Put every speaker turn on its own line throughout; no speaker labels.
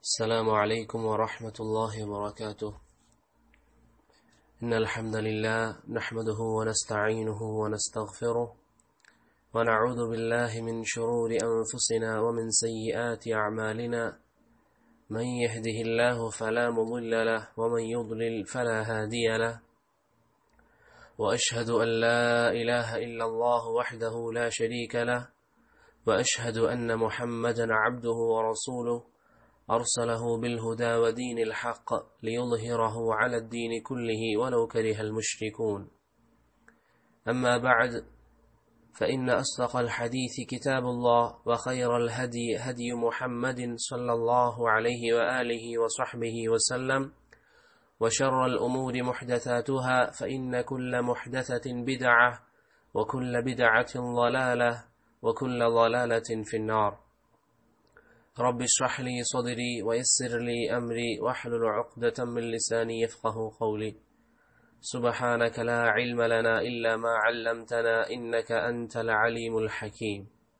السلام عليكم ورحمة الله وبركاته إن الحمد لله نحمده ونستعينه ونستغفره ونعوذ بالله من شرور أنفسنا ومن سيئات أعمالنا من يهده الله فلا مضل له ومن يضلل فلا هادي له وأشهد أن لا إله إلا الله وحده لا شريك له وأشهد أن محمدا عبده ورسوله أرسله بالهدى ودين الحق ليظهره على الدين كله ولو كره المشركون أما بعد فإن أصدق الحديث كتاب الله وخير الهدي هدي محمد صلى الله عليه وآله وصحبه وسلم وشر الأمور محدثاتها فإن كل محدثة بدعة وكل بدعة ضلالة وكل ضلالة في النار رب اشرح لي صدري ويسر لي أمري واحلل عقدة من لساني يفقه قولي سبحانك لا علم لنا إلا ما علمتنا إنك أنت العليم الحكيم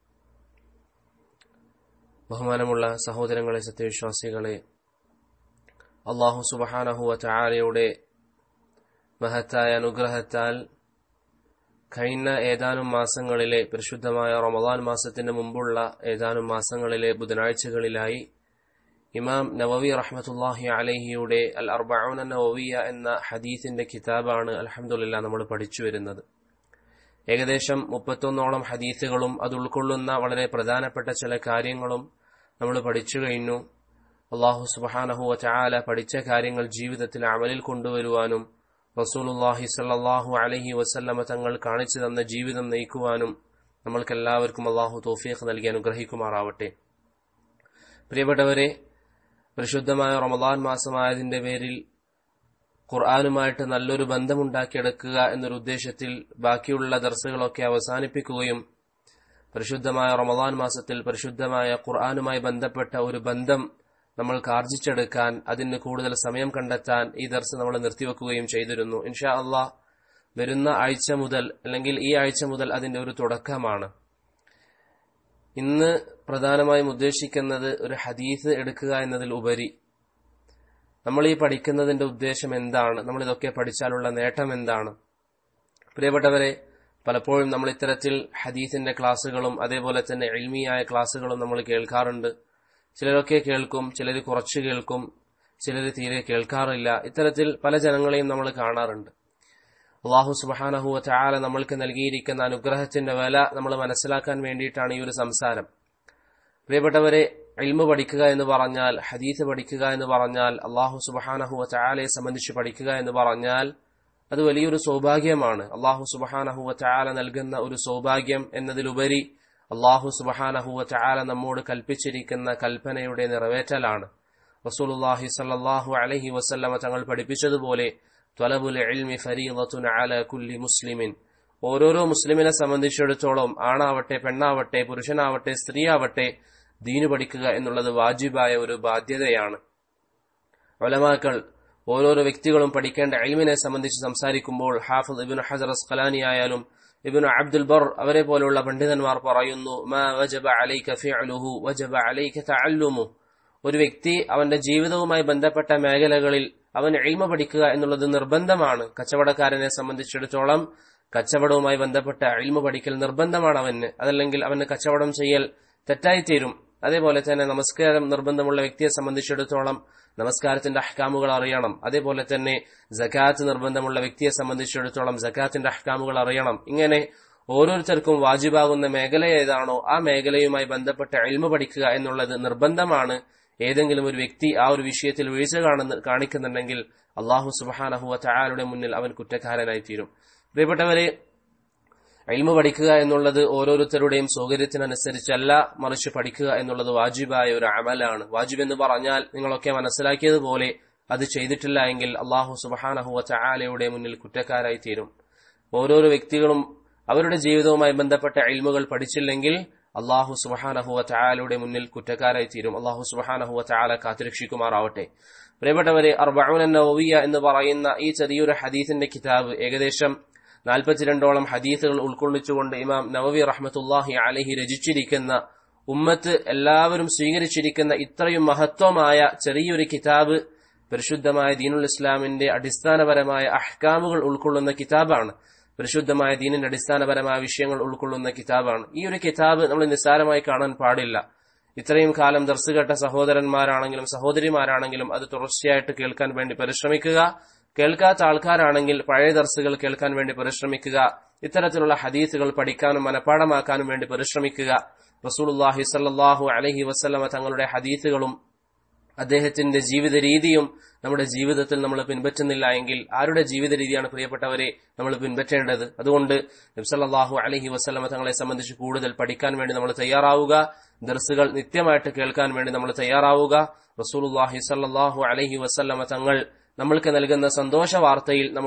ബഹുമാനമുള്ള സഹോദരങ്ങളെ സത്യവിശ്വാസികളെ അള്ളാഹു സുബഹാനഹുവ ചാരയുടെ മഹത്തായ അനുഗ്രഹത്താൽ കഴിഞ്ഞ ഏതാനും മാസങ്ങളിലെ പരിശുദ്ധമായ റമദാൻ മാസത്തിന് മുമ്പുള്ള ഏതാനും മാസങ്ങളിലെ ബുധനാഴ്ചകളിലായി ഇമാം നവവി റഹ്മത്തുല്ലാഹി അലഹിയുടെ അൽ അർബൌന നവവിയ എന്ന ഹദീസിന്റെ കിതാബാണ് അലഹമുല്ല നമ്മൾ പഠിച്ചു വരുന്നത് ഏകദേശം മുപ്പത്തൊന്നോളം ഹദീസുകളും അത് ഉൾക്കൊള്ളുന്ന വളരെ പ്രധാനപ്പെട്ട ചില കാര്യങ്ങളും നമ്മൾ പഠിച്ചു കഴിഞ്ഞു അള്ളാഹു സുബഹാനഹുവ ചാല പഠിച്ച കാര്യങ്ങൾ ജീവിതത്തിൽ അമലിൽ കൊണ്ടുവരുവാനും റസൂലുല്ലാഹി സല്ലാഹു അലഹി വസല്ലമ തങ്ങൾ കാണിച്ചു തന്ന ജീവിതം നയിക്കുവാനും നമ്മൾക്കെല്ലാവർക്കും അള്ളാഹു തോഫീഖ് നൽകി അനുഗ്രഹിക്കുമാറാവട്ടെ പ്രിയപ്പെട്ടവരെ പരിശുദ്ധമായ റമദാൻ മാസമായതിന്റെ പേരിൽ ഖുർആാനുമായിട്ട് നല്ലൊരു ബന്ധമുണ്ടാക്കിയെടുക്കുക എന്നൊരു ഉദ്ദേശത്തിൽ ബാക്കിയുള്ള ദർസുകളൊക്കെ അവസാനിപ്പിക്കുകയും പരിശുദ്ധമായ റമദാൻ മാസത്തിൽ പരിശുദ്ധമായ ഖുർആാനുമായി ബന്ധപ്പെട്ട ഒരു ബന്ധം നമ്മൾക്ക് ആർജിച്ചെടുക്കാൻ അതിന് കൂടുതൽ സമയം കണ്ടെത്താൻ ഈ ദർസ് നമ്മൾ നിർത്തിവെക്കുകയും ചെയ്തിരുന്നു ഇൻഷാ അള്ളാഹ് വരുന്ന ആഴ്ച മുതൽ അല്ലെങ്കിൽ ഈ ആഴ്ച മുതൽ അതിന്റെ ഒരു തുടക്കമാണ് ഇന്ന് പ്രധാനമായും ഉദ്ദേശിക്കുന്നത് ഒരു ഹദീസ് എടുക്കുക എന്നതിൽ ഉപരി നമ്മൾ ഈ പഠിക്കുന്നതിന്റെ ഉദ്ദേശം എന്താണ് നമ്മൾ ഇതൊക്കെ പഠിച്ചാലുള്ള നേട്ടം എന്താണ് പ്രിയപ്പെട്ടവരെ പലപ്പോഴും നമ്മൾ ഇത്തരത്തിൽ ഹദീസിന്റെ ക്ലാസ്സുകളും അതേപോലെ തന്നെ എൽമിയായ ക്ലാസ്സുകളും നമ്മൾ കേൾക്കാറുണ്ട് ചിലരൊക്കെ കേൾക്കും ചിലർ കുറച്ച് കേൾക്കും ചിലർ തീരെ കേൾക്കാറില്ല ഇത്തരത്തിൽ പല ജനങ്ങളെയും നമ്മൾ കാണാറുണ്ട് അള്ളാഹു സുബാനഹുവ ചാല നമ്മൾക്ക് നൽകിയിരിക്കുന്ന അനുഗ്രഹത്തിന്റെ വില നമ്മൾ മനസ്സിലാക്കാൻ വേണ്ടിയിട്ടാണ് ഈ ഒരു സംസാരം പ്രിയപ്പെട്ടവരെ ഇൽമ പഠിക്കുക എന്ന് പറഞ്ഞാൽ ഹദീസ് പഠിക്കുക എന്ന് പറഞ്ഞാൽ അള്ളാഹു സുബഹാനഹുവ ചാലയെ സംബന്ധിച്ച് പഠിക്കുക എന്ന് പറഞ്ഞാൽ അത് വലിയൊരു സൗഭാഗ്യമാണ് അള്ളാഹു സുബഹാനഹുവ ചാല നൽകുന്ന ഒരു സൗഭാഗ്യം എന്നതിലുപരി അള്ളാഹു സുബഹാനഹുവ ചാല നമ്മോട് കൽപ്പിച്ചിരിക്കുന്ന കൽപ്പനയുടെ നിറവേറ്റലാണ് റസൂലുല്ലാഹി സല്ലാഹു അലഹി വസല്ലമ തങ്ങൾ പഠിപ്പിച്ചതുപോലെ ത്വലബുൽ ഇൽമി ഫരീദത്തുൻ അല കുല്ലി മുസ്ലിമിൻ ഓരോരോ മുസ്ലിമിനെ സംബന്ധിച്ചിടത്തോളം ആണാവട്ടെ പെണ്ണാവട്ടെ പുരുഷനാവട്ടെ സ്ത്രീയാവട്ടെ ദീനു പഠിക്കുക എന്നുള്ളത് വാജിബായ ഒരു ബാധ്യതയാണ് ഒലമാക്കൾ ഓരോരോ വ്യക്തികളും പഠിക്കേണ്ട എൽമിനെ സംബന്ധിച്ച് സംസാരിക്കുമ്പോൾ ഹാഫിദ് ഇബിൻ ഹസർ അസ്കലാനി ആയാലും ഇബിൻ അബ്ദുൽ ബർ അവരെ പോലുള്ള പണ്ഡിതന്മാർ പറയുന്നു ഒരു വ്യക്തി അവന്റെ ജീവിതവുമായി ബന്ധപ്പെട്ട മേഖലകളിൽ അവൻ എൽമ പഠിക്കുക എന്നുള്ളത് നിർബന്ധമാണ് കച്ചവടക്കാരനെ സംബന്ധിച്ചിടത്തോളം കച്ചവടവുമായി ബന്ധപ്പെട്ട എൽമ പഠിക്കൽ നിർബന്ധമാണ് അവന് അതല്ലെങ്കിൽ അവന് കച്ചവടം ചെയ്യൽ തെറ്റായിത്തീരും അതേപോലെ തന്നെ നമസ്കാരം നിർബന്ധമുള്ള വ്യക്തിയെ സംബന്ധിച്ചിടത്തോളം നമസ്കാരത്തിന്റെ അഹ്കാമുകൾ അറിയണം അതേപോലെ തന്നെ ജക്കാത്ത് നിർബന്ധമുള്ള വ്യക്തിയെ സംബന്ധിച്ചിടത്തോളം ജക്കാത്തിന്റെ അഹ്കാമുകൾ അറിയണം ഇങ്ങനെ ഓരോരുത്തർക്കും വാജിബാകുന്ന മേഖല ഏതാണോ ആ മേഖലയുമായി ബന്ധപ്പെട്ട എൽമ പഠിക്കുക എന്നുള്ളത് നിർബന്ധമാണ് ഏതെങ്കിലും ഒരു വ്യക്തി ആ ഒരു വിഷയത്തിൽ വീഴ്ച കാണുന്ന കാണിക്കുന്നുണ്ടെങ്കിൽ അള്ളാഹു സുബാനഹുവ ചായാലുടെ മുന്നിൽ അവൻ കുറ്റക്കാരനായി തീരും പ്രിയപ്പെട്ടവരെ എൽമ പഠിക്കുക എന്നുള്ളത് ഓരോരുത്തരുടെയും സൗകര്യത്തിനനുസരിച്ചല്ല മറിച്ച് പഠിക്കുക എന്നുള്ളത് വാജിബായ ഒരു അമലാണ് വാജിബ് എന്ന് പറഞ്ഞാൽ നിങ്ങളൊക്കെ മനസ്സിലാക്കിയതുപോലെ അത് ചെയ്തിട്ടില്ല എങ്കിൽ അള്ളാഹു സുബഹാനഹുവ ചായാലയുടെ മുന്നിൽ കുറ്റക്കാരായി തീരും ഓരോരോ വ്യക്തികളും അവരുടെ ജീവിതവുമായി ബന്ധപ്പെട്ട എൽമുകൾ പഠിച്ചില്ലെങ്കിൽ അള്ളാഹു സുബഹാനഹുവ ചായാലയുടെ മുന്നിൽ കുറ്റക്കാരായി തീരും അള്ളാഹു സുബഹാനഹുവ ചായാല കാത്തുരക്ഷിക്കുമാറാവട്ടെ പ്രിയപ്പെട്ടവരെ അർബൌൻ നവവിയ എന്ന് പറയുന്ന ഈ ചെറിയൊരു ഹദീസിന്റെ കിതാബ് ഏകദേശം നാൽപ്പത്തിരണ്ടോളം ഹദീസുകൾ ഉൾക്കൊള്ളിച്ചുകൊണ്ട് ഇമാം നവവി റഹ്മത്തുല്ലാഹി അലഹി രചിച്ചിരിക്കുന്ന ഉമ്മത്ത് എല്ലാവരും സ്വീകരിച്ചിരിക്കുന്ന ഇത്രയും മഹത്വമായ ചെറിയൊരു കിതാബ് പരിശുദ്ധമായ ദീനുൽ ഇസ്ലാമിന്റെ അടിസ്ഥാനപരമായ അഹ്കാമുകൾ ഉൾക്കൊള്ളുന്ന കിതാബാണ് പരിശുദ്ധമായ ദീനിന്റെ അടിസ്ഥാനപരമായ വിഷയങ്ങൾ ഉൾക്കൊള്ളുന്ന കിതാബാണ് ഈ ഒരു കിതാബ് നമ്മൾ നിസ്സാരമായി കാണാൻ പാടില്ല ഇത്രയും കാലം ദർസ് കേട്ട സഹോദരന്മാരാണെങ്കിലും സഹോദരിമാരാണെങ്കിലും അത് തുടർച്ചയായിട്ട് കേൾക്കാൻ വേണ്ടി പരിശ്രമിക്കുക കേൾക്കാത്ത ആൾക്കാരാണെങ്കിൽ പഴയ ദർസുകൾ കേൾക്കാൻ വേണ്ടി പരിശ്രമിക്കുക ഇത്തരത്തിലുള്ള ഹദീസുകൾ പഠിക്കാനും മനഃപ്പാടമാക്കാനും വേണ്ടി പരിശ്രമിക്കുക റസൂലുല്ലാഹി സല്ലാഹു അലഹി വസ്ലമ തങ്ങളുടെ ഹദീസുകളും അദ്ദേഹത്തിന്റെ ജീവിത രീതിയും നമ്മുടെ ജീവിതത്തിൽ നമ്മൾ പിൻപറ്റുന്നില്ല എങ്കിൽ ആരുടെ ജീവിത രീതിയാണ് പ്രിയപ്പെട്ടവരെ നമ്മൾ പിൻപറ്റേണ്ടത് അതുകൊണ്ട് നബ്സല്ലാഹു അലഹി വസ്ലമ തങ്ങളെ സംബന്ധിച്ച് കൂടുതൽ പഠിക്കാൻ വേണ്ടി നമ്മൾ തയ്യാറാവുക ദർസുകൾ നിത്യമായിട്ട് കേൾക്കാൻ വേണ്ടി നമ്മൾ തയ്യാറാവുക റസൂലുല്ലാഹി സല്ലാഹു അലഹി വസ്ലമ തങ്ങൾ നമ്മൾക്ക് നൽകുന്ന സന്തോഷ വാർത്തയിൽ നമ്മൾ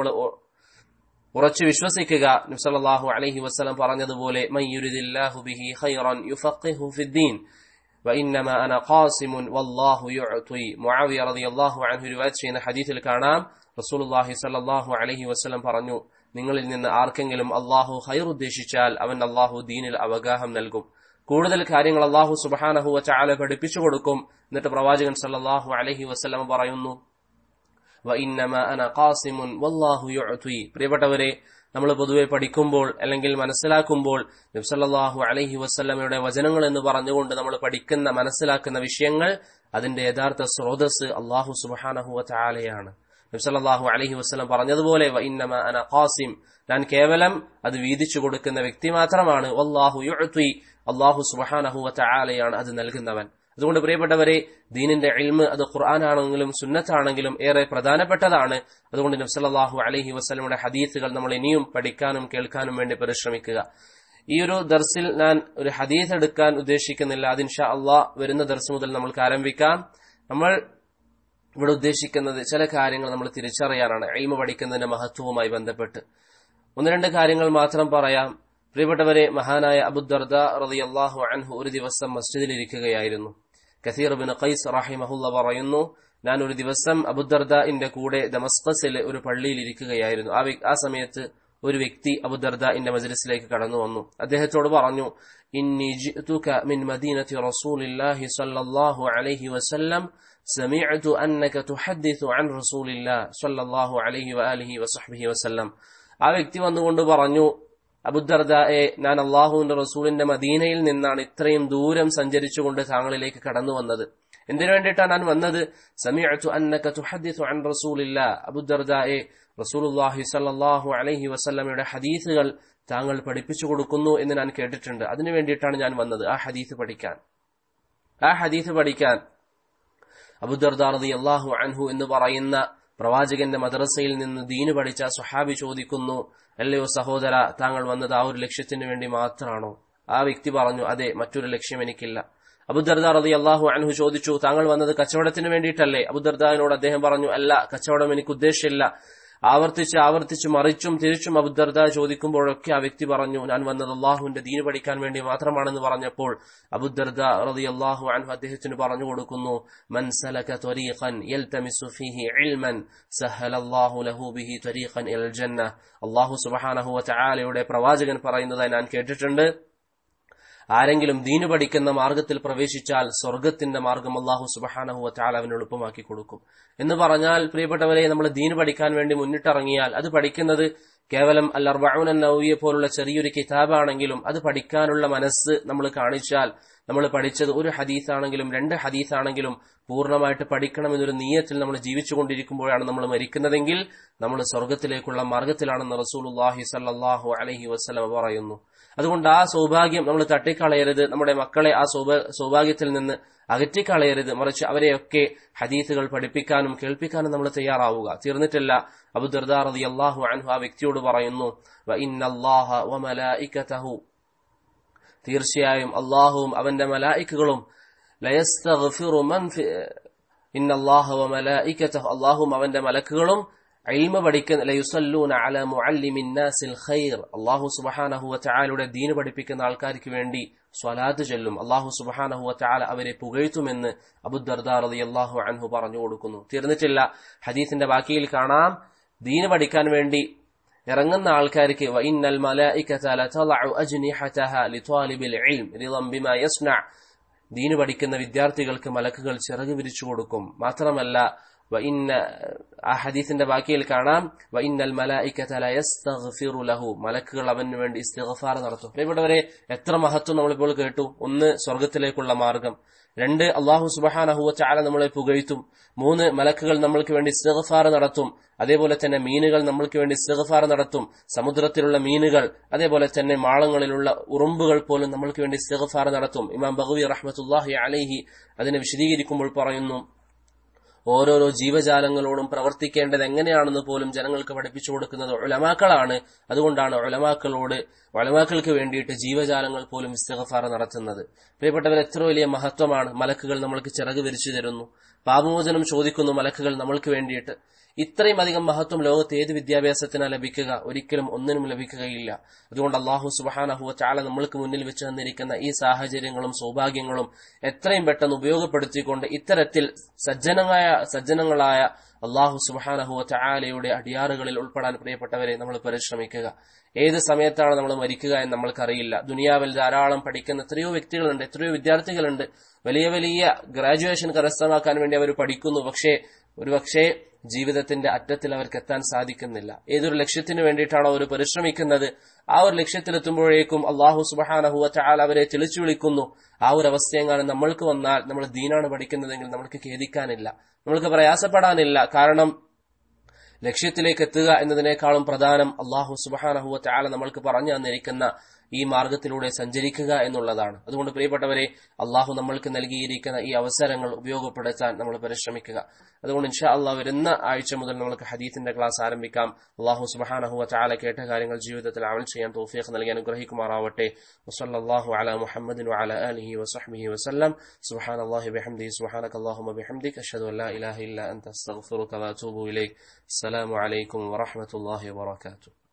ഉറച്ചു വിശ്വസിക്കുക നബ്സല്ലാഹു അലഹി വസ്ലം പറഞ്ഞതുപോലെ മയ്യുരിദില്ലാഹു ബിഹി ഖൈറൻ യുഫഖിഹു ഫിദ്ദീൻ وإنما أنا قاسم والله يعطي معاوية رضي الله عنه رواية ചെയ്യുന്ന ഹദീസിൽ കാണാം റസൂലുള്ളാഹി സ്വല്ലല്ലാഹു അലൈഹി വസല്ലം പറഞ്ഞു നിങ്ങളിൽ നിന്ന് ആർക്കെങ്കിലും അള്ളാഹു ഖൈർ ഉദ്ദേശിച്ചാൽ അവൻ അള്ളാഹു ദീനിൽ അവഗാഹം നൽകും കൂടുതൽ കാര്യങ്ങൾ അള്ളാഹു സുബഹാനഹു വചാല പഠിപ്പിച്ചു കൊടുക്കും എന്നിട്ട് പ്രവാചകൻ സല്ലല്ലാഹു അലൈഹി വസല്ലം പറയുന്നു വഇന്നമാ അന ഖാസിമുൻ വല്ലാഹു യുഅതി പ്രിയപ്പെട്ടവരെ നമ്മൾ പൊതുവെ പഠിക്കുമ്പോൾ അല്ലെങ്കിൽ മനസ്സിലാക്കുമ്പോൾ നബ്സല്ലാഹു അലഹി വസ്ല്ലമയുടെ വചനങ്ങൾ എന്ന് പറഞ്ഞുകൊണ്ട് നമ്മൾ പഠിക്കുന്ന മനസ്സിലാക്കുന്ന വിഷയങ്ങൾ അതിന്റെ യഥാർത്ഥ സ്രോതസ് അള്ളാഹു സുബാനഹുവ ചാലയാണ് നബ്സല്ലാഹു അലഹി വസ്ലം പറഞ്ഞതുപോലെ ഇന്നമ അന ഖാസിം ഞാൻ കേവലം അത് വീതിച്ചു കൊടുക്കുന്ന വ്യക്തി മാത്രമാണ് അള്ളാഹു യുഅത്വി അള്ളാഹു സുബാനഹുവ ചാലയാണ് അത് നൽകുന്നവൻ അതുകൊണ്ട് പ്രിയപ്പെട്ടവരെ ദീനിന്റെ ഇൽമ് അത് ഖുർആാനാണെങ്കിലും സുന്നത്താണെങ്കിലും ഏറെ പ്രധാനപ്പെട്ടതാണ് അതുകൊണ്ട് നബ്സല്ലാഹു അലഹി വസ്ലമിയുടെ ഹദീസുകൾ നമ്മൾ ഇനിയും പഠിക്കാനും കേൾക്കാനും വേണ്ടി പരിശ്രമിക്കുക ഈ ഒരു ദർസിൽ ഞാൻ ഒരു ഹദീസ് എടുക്കാൻ ഉദ്ദേശിക്കുന്നില്ല അതിൻഷാ അള്ളാഹ് വരുന്ന ദർസ് മുതൽ നമ്മൾക്ക് ആരംഭിക്കാം നമ്മൾ ഇവിടെ ഉദ്ദേശിക്കുന്നത് ചില കാര്യങ്ങൾ നമ്മൾ തിരിച്ചറിയാനാണ് എൽമ പഠിക്കുന്നതിന്റെ മഹത്വവുമായി ബന്ധപ്പെട്ട് ഒന്ന് രണ്ട് കാര്യങ്ങൾ മാത്രം പറയാം പ്രിയപ്പെട്ടവരെ മഹാനായ അബുദർദ റതി അള്ളാഹു അൻഹു ഒരു ദിവസം മസ്ജിദിൽ ഇരിക്കുകയായിരുന്നു കസീർ ബിൻ ഖൈസ് റഹിമഹുല്ല പറയുന്നു ഞാൻ ഒരു ദിവസം അബുദർദന്റെ കൂടെ ദമസ്കസിൽ ഒരു പള്ളിയിൽ ഇരിക്കുകയായിരുന്നു ആ ആ സമയത്ത് ഒരു വ്യക്തി അബുദർദന്റെ മജ്ലിസിലേക്ക് കടന്നു വന്നു അദ്ദേഹത്തോട് പറഞ്ഞു ഇന്നി ജിഅ്തുക മിൻ മദീനത്തി റസൂലില്ലാഹി സ്വല്ലല്ലാഹു അലൈഹി വസല്ലം سمعت أنك تحدث عن رسول الله صلى الله عليه وآله وصحبه وسلم ആ വ്യക്തി വന്നുകൊണ്ട് പറഞ്ഞു അബുദർദായെ ഞാൻ അള്ളാഹുവിന്റെ റസൂലിന്റെ മദീനയിൽ നിന്നാണ് ഇത്രയും ദൂരം സഞ്ചരിച്ചുകൊണ്ട് താങ്കളിലേക്ക് കടന്നു വന്നത് എന്തിനു വേണ്ടിയിട്ടാണ് ഞാൻ വന്നത് സമീഅത്തു അന്നക തുഹദ്ദിസു അൻ റസൂലില്ല അബുദർദായെ റസൂലുള്ളാഹി സ്വല്ലല്ലാഹു അലൈഹി വസല്ലമയുടെ ഹദീസുകൾ താങ്കൾ പഠിപ്പിച്ചു കൊടുക്കുന്നു എന്ന് ഞാൻ കേട്ടിട്ടുണ്ട് അതിനു വേണ്ടിയിട്ടാണ് ഞാൻ വന്നത് ആ ഹദീസ് പഠിക്കാൻ ആ ഹദീസ് പഠിക്കാൻ അബുദർദാർദി അള്ളാഹു അൻഹു എന്ന് പറയുന്ന പ്രവാചകന്റെ മദ്രസയിൽ നിന്ന് ദീന് പഠിച്ച സുഹാബി ചോദിക്കുന്നു അല്ലയോ സഹോദര താങ്കൾ വന്നത് ആ ഒരു ലക്ഷ്യത്തിന് വേണ്ടി മാത്രമാണോ ആ വ്യക്തി പറഞ്ഞു അതെ മറ്റൊരു ലക്ഷ്യം എനിക്കില്ല അബുദർദാർ റതി അള്ളാഹു അൻഹു ചോദിച്ചു താങ്കൾ വന്നത് കച്ചവടത്തിന് വേണ്ടിയിട്ടല്ലേ അബുദർദാവിനോട് അദ്ദേഹം പറഞ്ഞു അല്ല കച്ചവടം എനിക്ക് ഉദ്ദേശമില്ല ആവർത്തിച്ച് ആവർത്തിച്ച് മറിച്ചും തിരിച്ചും അബുദർദ ചോദിക്കുമ്പോഴൊക്കെ ആ വ്യക്തി പറഞ്ഞു ഞാൻ വന്നത് അള്ളാഹുവിന്റെ ദീന് പഠിക്കാൻ വേണ്ടി മാത്രമാണെന്ന് പറഞ്ഞപ്പോൾ അബുദർദ റതി അള്ളാഹു അൻഹു അദ്ദേഹത്തിന് പറഞ്ഞു കൊടുക്കുന്നു മൻ സലക ത്വരീഖൻ യൽതമിസു ഫീഹി ഇൽമൻ സഹലല്ലാഹു ലഹു ബിഹി ത്വരീഖൻ ഇലൽ ജന്ന അള്ളാഹു സുബ്ഹാനഹു വതആലയുടെ പ്രവാചകൻ പറയുന്നതായി ഞാൻ കേട്ടിട്ടുണ്ട് ആരെങ്കിലും ദീന് പഠിക്കുന്ന മാർഗത്തിൽ പ്രവേശിച്ചാൽ സ്വർഗത്തിന്റെ മാർഗം അള്ളാഹു സുബഹാനഹു വറ്റാൽ അവന് എളുപ്പമാക്കി കൊടുക്കും എന്ന് പറഞ്ഞാൽ പ്രിയപ്പെട്ടവരെ നമ്മൾ ദീന് പഠിക്കാൻ വേണ്ടി മുന്നിട്ടിറങ്ങിയാൽ അത് പഠിക്കുന്നത് കേവലം അൽ അർബഊൻ നൗവിയെ പോലുള്ള ചെറിയൊരു കിതാബാണെങ്കിലും അത് പഠിക്കാനുള്ള മനസ്സ് നമ്മൾ കാണിച്ചാൽ നമ്മൾ പഠിച്ചത് ഒരു ഹദീസാണെങ്കിലും രണ്ട് ഹദീസാണെങ്കിലും പൂർണ്ണമായിട്ട് പഠിക്കണമെന്നൊരു നീയത്തിൽ നമ്മൾ ജീവിച്ചുകൊണ്ടിരിക്കുമ്പോഴാണ് നമ്മൾ മരിക്കുന്നതെങ്കിൽ നമ്മൾ സ്വർഗത്തിലേക്കുള്ള മാർഗത്തിലാണെന്ന് റസൂലുല്ലാഹി സല്ലാഹു അലഹി വസ്ലമ പറയുന്നു അതുകൊണ്ട് ആ സൗഭാഗ്യം നമ്മൾ തട്ടിക്കളയരുത് നമ്മുടെ മക്കളെ ആ സൗഭാഗ്യത്തിൽ നിന്ന് അകറ്റിക്കളയരുത് മറിച്ച് അവരെയൊക്കെ ഹദീസുകൾ പഠിപ്പിക്കാനും കേൾപ്പിക്കാനും നമ്മൾ തയ്യാറാവുക തീർന്നിട്ടില്ല അബു ദർദാറതി അള്ളാഹു അൻഹു ആ വ്യക്തിയോട് പറയുന്നു തീർച്ചയായും അള്ളാഹുവും അവന്റെ മലായിക്കുകളും അള്ളാഹും അവന്റെ മലക്കുകളും ഇൽമ പഠിക്കുന്ന ലയുസല്ലൂന അല മുഅല്ലിമിൻ നാസിൽ ഖൈർ അല്ലാഹു സുബ്ഹാനഹു വതആലയുടെ ദീൻ പഠിപ്പിക്കുന്ന ആൾക്കാർക്ക് വേണ്ടി സ്വലാത്ത് ചൊല്ലും അല്ലാഹു സുബ്ഹാനഹു വതആല അവരെ പുകഴ്ത്തുമെന്ന് അബൂദർദാ റളിയല്ലാഹു അൻഹു പറഞ്ഞു കൊടുക്കുന്നു തീർന്നിട്ടില്ല ഹദീസിന്റെ ബാക്കിയിൽ കാണാം ദീൻ പഠിക്കാൻ വേണ്ടി ഇറങ്ങുന്ന ആൾക്കാർക്ക് വഇന്നൽ മലായികത ലതളഉ അജ്നിഹതഹ ലിതാലിബിൽ ഇൽം റിളൻ ബിമാ യസ്ന ദീന് പഠിക്കുന്ന വിദ്യാർത്ഥികൾക്ക് മലക്കുകൾ ചിറക് വിരിച്ചു കൊടുക്കും മാത്രമല്ല വഇന്ന ആ ഹദീസിന്റെ ബാക്കിയിൽ കാണാം വഇന്നൽ മലായികത ലയസ്തഗ്ഫിറു ലഹു മലക്കുകൾ അവന് വേണ്ടി ഇസ്തിഗ്ഫാർ നടത്തും പ്രിയപ്പെട്ടവരെ എത്ര മഹത്വം നമ്മളിപ്പോൾ കേട്ടു ഒന്ന് സ്വർഗത്തിലേക്കുള്ള മാർഗം രണ്ട് അള്ളാഹു സുബഹാനഹുവ ചാല നമ്മളെ പുകഴ്ത്തും മൂന്ന് മലക്കുകൾ നമ്മൾക്ക് വേണ്ടി ഇസ്തിഗ്ഫാർ നടത്തും അതേപോലെ തന്നെ മീനുകൾ നമ്മൾക്ക് വേണ്ടി ഇസ്തിഗ്ഫാർ നടത്തും സമുദ്രത്തിലുള്ള മീനുകൾ അതേപോലെ തന്നെ മാളങ്ങളിലുള്ള ഉറുമ്പുകൾ പോലും നമ്മൾക്ക് വേണ്ടി ഇസ്തിഗ്ഫാർ നടത്തും ഇമാം ബഹുവി റഹ്മത്തുല്ലാഹി അലൈഹി അതിനെ വിശദീകരിക്കുമ്പോൾ പറയുന്നു ഓരോരോ ജീവജാലങ്ങളോടും പ്രവർത്തിക്കേണ്ടത് എങ്ങനെയാണെന്ന് പോലും ജനങ്ങൾക്ക് പഠിപ്പിച്ചു കൊടുക്കുന്നത് ഉലമാക്കളാണ് അതുകൊണ്ടാണ് ഉലമാക്കളോട് ഉലമാക്കൾക്ക് വേണ്ടിയിട്ട് ജീവജാലങ്ങൾ പോലും ഇസ്തിഗഫാർ നടത്തുന്നത് പ്രിയപ്പെട്ടവർ എത്ര വലിയ മഹത്വമാണ് മലക്കുകൾ നമ്മൾക്ക് ചിറക് വിരിച്ചു തരുന്നു പാപമോചനം ചോദിക്കുന്നു മലക്കുകൾ നമ്മൾക്ക് വേണ്ടിയിട്ട് ഇത്രയും അധികം മഹത്വം ലോകത്ത് ഏത് വിദ്യാഭ്യാസത്തിനാ ലഭിക്കുക ഒരിക്കലും ഒന്നിനും ലഭിക്കുകയില്ല അതുകൊണ്ട് അള്ളാഹു സുബാനഹുവ ചാല നമ്മൾക്ക് മുന്നിൽ വെച്ച് തന്നിരിക്കുന്ന ഈ സാഹചര്യങ്ങളും സൗഭാഗ്യങ്ങളും എത്രയും പെട്ടെന്ന് ഉപയോഗപ്പെടുത്തിക്കൊണ്ട് ഇത്തരത്തിൽ സജ്ജനമായ സജ്ജനങ്ങളായ അള്ളാഹു സുബാനഹുവ ചാലയുടെ അടിയാറുകളിൽ ഉൾപ്പെടാൻ പ്രിയപ്പെട്ടവരെ നമ്മൾ പരിശ്രമിക്കുക ഏത് സമയത്താണ് നമ്മൾ മരിക്കുക എന്ന് നമ്മൾക്കറിയില്ല ദുനിയാവിൽ ധാരാളം പഠിക്കുന്ന എത്രയോ വ്യക്തികളുണ്ട് എത്രയോ വിദ്യാർത്ഥികളുണ്ട് വലിയ വലിയ ഗ്രാജുവേഷൻ കരസ്ഥമാക്കാൻ വേണ്ടി അവർ പഠിക്കുന്നു പക്ഷേ ഒരുപക്ഷേ ജീവിതത്തിന്റെ അറ്റത്തിൽ അവർക്ക് എത്താൻ സാധിക്കുന്നില്ല ഏതൊരു ലക്ഷ്യത്തിന് വേണ്ടിയിട്ടാണോ അവർ പരിശ്രമിക്കുന്നത് ആ ഒരു ലക്ഷ്യത്തിലെത്തുമ്പോഴേക്കും അള്ളാഹു സുബഹാനഹുവ ചാൽ അവരെ തെളിച്ചു വിളിക്കുന്നു ആ ഒരു അവസ്ഥയെങ്ങാനും നമ്മൾക്ക് വന്നാൽ നമ്മൾ ദീനാണ് പഠിക്കുന്നതെങ്കിൽ നമ്മൾക്ക് ഖേദിക്കാനില്ല നമ്മൾക്ക് പ്രയാസപ്പെടാനില്ല കാരണം ലക്ഷ്യത്തിലേക്ക് എത്തുക എന്നതിനേക്കാളും പ്രധാനം അള്ളാഹു സുബഹാനഹുവ ചാല നമ്മൾക്ക് പറഞ്ഞു തന്നിരിക്കുന്ന ഈ മാർഗത്തിലൂടെ സഞ്ചരിക്കുക എന്നുള്ളതാണ് അതുകൊണ്ട് പ്രിയപ്പെട്ടവരെ അള്ളാഹു നമ്മൾക്ക് നൽകിയിരിക്കുന്ന ഈ അവസരങ്ങൾ ഉപയോഗപ്പെടുത്താൻ നമ്മൾ പരിശ്രമിക്കുക അതുകൊണ്ട് ഇൻഷാ അള്ളാഹ് വരുന്ന ആഴ്ച മുതൽ നമുക്ക് ഹദീത്തിന്റെ ക്ലാസ് ആരംഭിക്കാം അള്ളാഹു സുബഹാനഹുവ ചാല കേട്ട കാര്യങ്ങൾ ജീവിതത്തിൽ അമൽ ചെയ്യാൻ തോഫീഖ് നൽകി അനുഗ്രഹിക്കുമാറാവട്ടെ വസല്ലാഹു അല മുഹമ്മദിൻ വഅല ആലിഹി വസഹ്ബിഹി വസല്ലം സുബ്ഹാന അല്ലാഹി ബിഹംദിഹി സുബ്ഹാനക അല്ലാഹുമ്മ ബിഹംദിക അഷ്ഹദു അൻ ലാ ഇലാഹ ഇല്ല അൻത അസ്തഗ്ഫിറുക വഅതൂബു ഇലൈക് അസ്സലാമു അലൈക്കും വറഹ്മത്തുള്ളാഹി വബറകാതുഹു